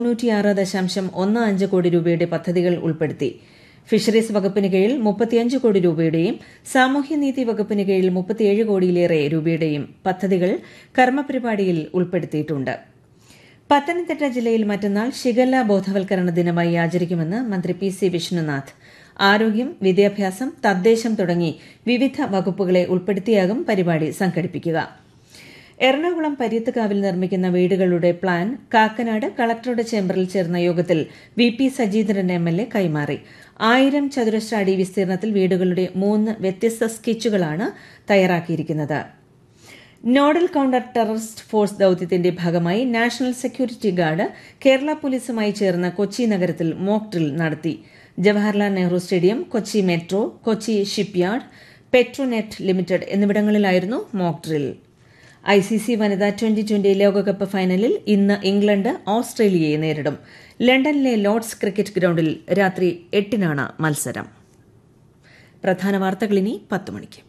തൊണ്ണൂറ്റിയാറ് ദശാംശം ഒന്ന് അഞ്ച് കോടി രൂപയുടെ പദ്ധതികൾ ഉൾപ്പെടുത്തി ഫിഷറീസ് വകുപ്പിന് കീഴിൽ മുപ്പത്തിയഞ്ച് കോടി രൂപയുടെയും സാമൂഹ്യനീതി വകുപ്പിന് കീഴിൽ മുപ്പത്തിയേഴ് കോടിയിലേറെ രൂപയുടെയും പദ്ധതികൾ കർമ്മപരിപാടിയിൽ ഉൾപ്പെടുത്തിയിട്ടുണ്ട് പത്തനംതിട്ട ജില്ലയിൽ മറ്റന്നാൾ ഷിഗല്ല ബോധവൽക്കരണ ദിനമായി ആചരിക്കുമെന്ന് മന്ത്രി പി സി വിഷ്ണുനാഥ് ആരോഗ്യം വിദ്യാഭ്യാസം തദ്ദേശം തുടങ്ങി വിവിധ വകുപ്പുകളെ ഉൾപ്പെടുത്തിയാകും പരിപാടി സംഘടിപ്പിക്കുക എറണാകുളം പര്യത്തുകാവിൽ നിർമ്മിക്കുന്ന വീടുകളുടെ പ്ലാൻ കാക്കനാട് കളക്ടറുടെ ചേംബറിൽ ചേർന്ന യോഗത്തിൽ V P Sajeendran M L A കൈമാറി ആയിരം ചതുരശ്ര അടി വിസ്തീർണത്തിൽ വീടുകളുടെ മൂന്ന് വ്യത്യസ്ത സ്കെച്ചുകളാണ് തയ്യാറാക്കിയിരിക്കുന്നത് നോഡൽ കൌണ്ടർ ടെററിസ്റ്റ് ഫോഴ്സ് ദൌത്യത്തിന്റെ ഭാഗമായി നാഷണൽ സെക്യൂരിറ്റി ഗാർഡ് കേരള പോലീസുമായി ചേർന്ന് കൊച്ചി നഗരത്തിൽ മോക്ക് ഡ്രിൽ നടത്തി Jawaharlal Nehru stadium Kochi metro Kochi shipyard Petronet limited എന്നിവിടങ്ങളിലായിരുന്നു mock drill I C C വനിതാ ട്വന്റി ട്വന്റി ലോകകപ്പ് ഫൈനലിൽ ഇന്ന് ഇംഗ്ലണ്ട് ഓസ്ട്രേലിയയെ നേരിടും ലണ്ടനിലെ ലോർഡ്സ് ക്രിക്കറ്റ് ഗ്രൌണ്ടിൽ രാത്രി എട്ടിനാണ് മത്സരം പ്രധാന വാർത്തകൾ ഇനി പത്ത് മണിക്ക്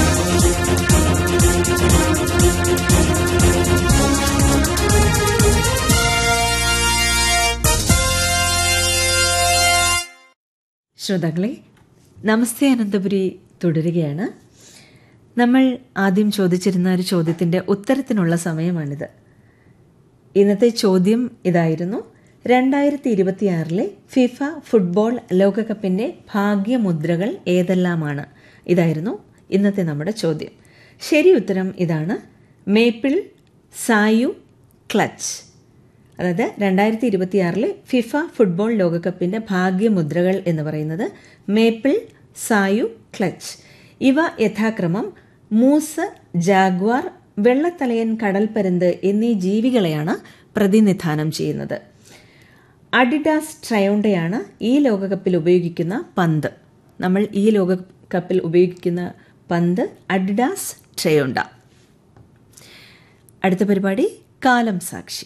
ശ്രോതാക്കളെ നമസ്തേ അനന്തപുരി തുടരുകയാണ് നമ്മൾ ആദ്യം ചോദിച്ചിരുന്ന ഒരു ചോദ്യത്തിൻ്റെ ഉത്തരത്തിനുള്ള സമയമാണിത് ഇന്നത്തെ ചോദ്യം ഇതായിരുന്നു രണ്ടായിരത്തി ഇരുപത്തിയാറിലെ ഫിഫ ഫുട്ബോൾ ലോകകപ്പിൻ്റെ ഭാഗ്യമുദ്രകൾ ഏതെല്ലാമാണ് ഇതായിരുന്നു ഇന്നത്തെ നമ്മുടെ ചോദ്യം ശരി ഉത്തരം ഇതാണ് മേപ്പിൾ സായു ക്ലച്ച് അതായത് രണ്ടായിരത്തി ഇരുപത്തിയാറിലെ ഫിഫ ഫുട്ബോൾ ലോകകപ്പിൻ്റെ ഭാഗ്യമുദ്രകൾ എന്ന് പറയുന്നത് മേപ്പിൾ സായു ക്ലച്ച് ഇവ യഥാക്രമം മൂസ് ജാഗ്വാർ വെള്ളത്തലയൻ കടൽപ്പരുന്ത് എന്നീ ജീവികളെയാണ് പ്രതിനിധാനം ചെയ്യുന്നത് അഡിഡാസ് ട്രയോണ്ടയാണ് ഈ ലോകകപ്പിൽ ഉപയോഗിക്കുന്ന പന്ത് നമ്മൾ ഈ ലോകകപ്പിൽ ഉപയോഗിക്കുന്ന പന്ത് അഡിഡാസ് ട്രയോണ്ട അടുത്ത പരിപാടി കാലം സാക്ഷി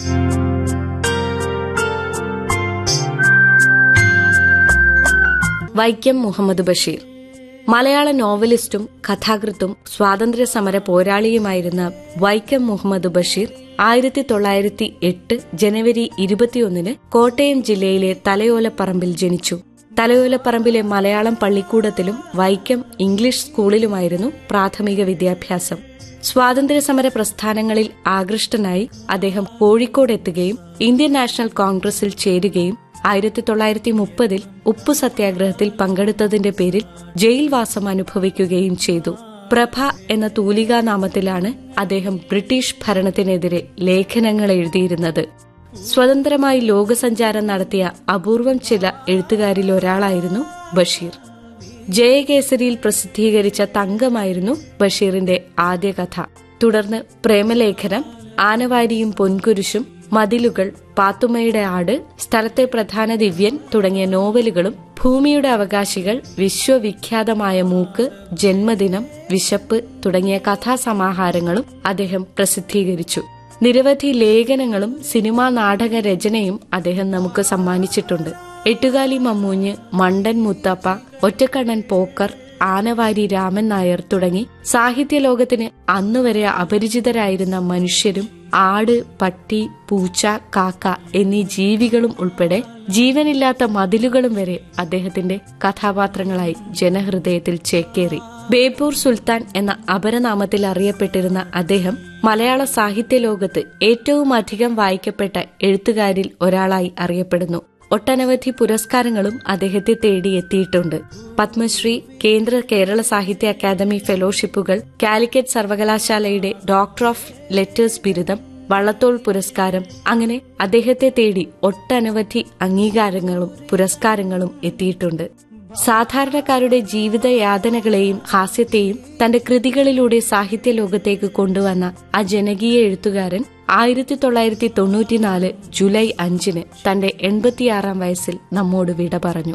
വൈക്കം മുഹമ്മദ് ബഷീർ മലയാള നോവലിസ്റ്റും കഥാകൃത്തും സ്വാതന്ത്ര്യ സമര പോരാളിയുമായിരുന്ന വൈക്കം മുഹമ്മദ് ബഷീർ ആയിരത്തി തൊള്ളായിരത്തി എട്ട് ജനുവരി ഇരുപത്തിയൊന്നിന് കോട്ടയം ജില്ലയിലെ തലയോലപ്പറമ്പിൽ ജനിച്ചു തലയോലപ്പറമ്പിലെ മലയാളം പള്ളിക്കൂടത്തിലും വൈക്കം ഇംഗ്ലീഷ് സ്കൂളിലുമായിരുന്നു പ്രാഥമിക വിദ്യാഭ്യാസം സ്വാതന്ത്ര്യസമര പ്രസ്ഥാനങ്ങളിൽ ആകൃഷ്ടനായി അദ്ദേഹം കോഴിക്കോട് എത്തുകയും ഇന്ത്യൻ നാഷണൽ കോൺഗ്രസിൽ ചേരുകയും ആയിരത്തി തൊള്ളായിരത്തി മുപ്പതിൽ ഉപ്പു സത്യാഗ്രഹത്തിൽ പങ്കെടുത്തതിന്റെ പേരിൽ ജയിൽവാസം അനുഭവിക്കുകയും ചെയ്തു പ്രഭ എന്ന തൂലികാ നാമത്തിലാണ് അദ്ദേഹം ബ്രിട്ടീഷ് ഭരണത്തിനെതിരെ ലേഖനങ്ങൾ എഴുതിയിരുന്നത് സ്വതന്ത്രമായി ലോകസഞ്ചാരം നടത്തിയ അപൂർവം ചില എഴുത്തുകാരിൽ ഒരാളായിരുന്നു ബഷീർ ജയകേസരിയിൽ പ്രസിദ്ധീകരിച്ച തങ്കമായിരുന്നു ബഷീറിന്റെ ആദ്യ കഥ തുടർന്ന് പ്രേമലേഖനം ആനവാരിയും പൊൻകുരിശും മതിലുകൾ പാത്തുമ്മയുടെ ആട് സ്ഥലത്തെ പ്രധാന ദിവ്യൻ തുടങ്ങിയ നോവലുകളും ഭൂമിയുടെ അവകാശികൾ വിശ്വവിഖ്യാതമായ മൂക്ക് ജന്മദിനം വിശപ്പ് തുടങ്ങിയ കഥാസമാഹാരങ്ങളും അദ്ദേഹം പ്രസിദ്ധീകരിച്ചു നിരവധി ലേഖനങ്ങളും സിനിമാ നാടക രചനയും അദ്ദേഹം നമുക്ക് സമ്മാനിച്ചിട്ടുണ്ട് എട്ടുകാലി മമ്മൂഞ്ഞ് മണ്ടൻ മുത്തപ്പ ഒറ്റക്കണ്ണൻ പോക്കർ ആനവാരി രാമൻ നായർ തുടങ്ങി സാഹിത്യലോകത്തിന് അന്നുവരെ അപരിചിതരായിരുന്ന മനുഷ്യരും ആട് പട്ടി പൂച്ച കാക്ക എന്നീ ജീവികളും ഉൾപ്പെടെ ജീവനില്ലാത്ത മതിലുകളും വരെ അദ്ദേഹത്തിന്റെ കഥാപാത്രങ്ങളായി ജനഹൃദയത്തിൽ ചേക്കേറി ബേപ്പൂർ സുൽത്താൻ എന്ന അപരനാമത്തിൽ അറിയപ്പെട്ടിരുന്ന അദ്ദേഹം മലയാള സാഹിത്യ ലോകത്ത് ഏറ്റവും അധികം വായിക്കപ്പെട്ട എഴുത്തുകാരിൽ ഒരാളായി അറിയപ്പെടുന്നു ഒട്ടനവധി പുരസ്കാരങ്ങളും അദ്ദേഹത്തെ തേടിയെത്തിയിട്ടുണ്ട് പത്മശ്രീ കേന്ദ്ര കേരള സാഹിത്യ അക്കാദമി ഫെലോഷിപ്പുകൾ കാലിക്കറ്റ് സർവകലാശാലയുടെ ഡോക്ടർ ഓഫ് ലെറ്റേഴ്സ് ബിരുദം വള്ളത്തോൾ പുരസ്കാരം അങ്ങനെ അദ്ദേഹത്തെ തേടി ഒട്ടനവധി അംഗീകാരങ്ങളും പുരസ്കാരങ്ങളും എത്തിയിട്ടുണ്ട് സാധാരണക്കാരുടെ ജീവിത യാതനകളെയും ഹാസ്യത്തെയും തന്റെ കൃതികളിലൂടെ സാഹിത്യ ലോകത്തേക്ക് കൊണ്ടുവന്ന ആ ജനകീയ എഴുത്തുകാരൻ ആയിരത്തി തൊള്ളായിരത്തി തൊണ്ണൂറ്റിനാല് ജൂലൈ അഞ്ചിന് തന്റെ എൺപത്തിയാറാം വയസ്സിൽ നമ്മോട് വിട പറഞ്ഞു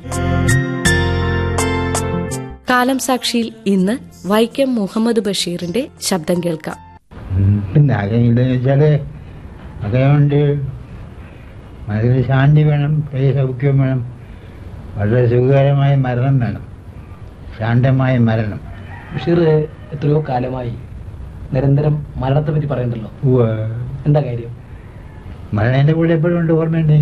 കാലം സാക്ഷിയിൽ ഇന്ന് വൈക്കം മുഹമ്മദ് ബഷീറിന്റെ ശബ്ദം കേൾക്കാം പിന്നെ അതെന്താണെന്ന് വെച്ചാൽ അതുകൊണ്ട് മനസ്സിൽ ശാന്തി വേണം പ്രിയ സൗഖ്യം വേണം വളരെ സുഖകരമായ മരണം വേണം ശാന്തമായ മരണം ബഷീർ എത്രയോ കാലമായി നിരന്തരം മരണത്തെ പറ്റി പറയണ്ടല്ലോ ഉവ്വ്. എന്താ കാര്യം മരണേൻ്റെ കൂടെ എപ്പോഴും ഉണ്ട് ഓർമ്മയുണ്ട്